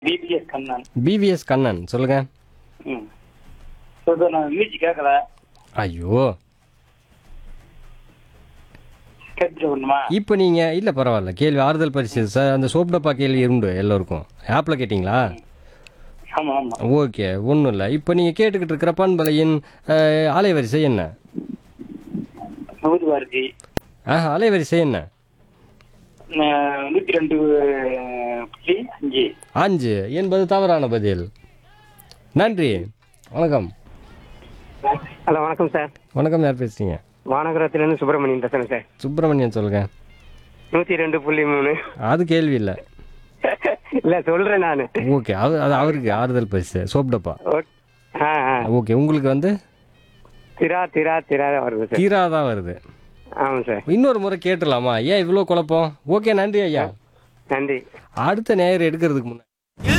PBS Kannan PVS Kannan சொல்லுங்க ம் சொல்லுங்க நான் மியூசிக் கேட்கல ஐயோ கேட்டுட்டு வரணுமா இப்போ நீங்கள் இல்லை பரவாயில்ல கேள்வி ஆறுதல் பரிசு சார் அந்த சோப் டப்பா கேள்வி உண்டு எல்லோருக்கும் ஆப்பில் கேட்டிங்களா ஆமா ஆமா ஓகே ஒன்றும் இல்லை இப்போ நீங்கள் கேட்டுக்கிட்டு இருக்கிற பண்பலையின் அஹ், அலைவரிசை என்ன நூறு பாரதி ஆ அலைவரிசை என்ன நூத்தி ரெண்டு புள்ளி அஞ்சு அஞ்சு என்பது தவறான பதில் நன்றி வணக்கம் ஹலோ வணக்கம் சார் வணக்கம் யார் பேசுறீங்க வானகரத்துலேருந்து சுப்பிரமணியன் பேசுகிறேன் சார் சுப்பிரமணியன் சொல்லுங்க நூற்றி ரெண்டு புள்ளி மூணு அது கேள்வி இல்லை இல்லை சொல்கிறேன் நான் ஓகே அது அது அவருக்கு ஆறுதல் பரிசு சோப் டப்பா ஆ ஆ ஓகே உங்களுக்கு வந்து திரா திரா திரா வருது சார் தீரா தான் வருது ஆமாம் சார் இன்னொரு முறை கேட்டுடலாமா ஏன் இவ்வளோ குழப்பம் ஓகே நன்றி ஐயா நன்றி அடுத்த நேயர் எடுக்கிறதுக்கு முன்னாடி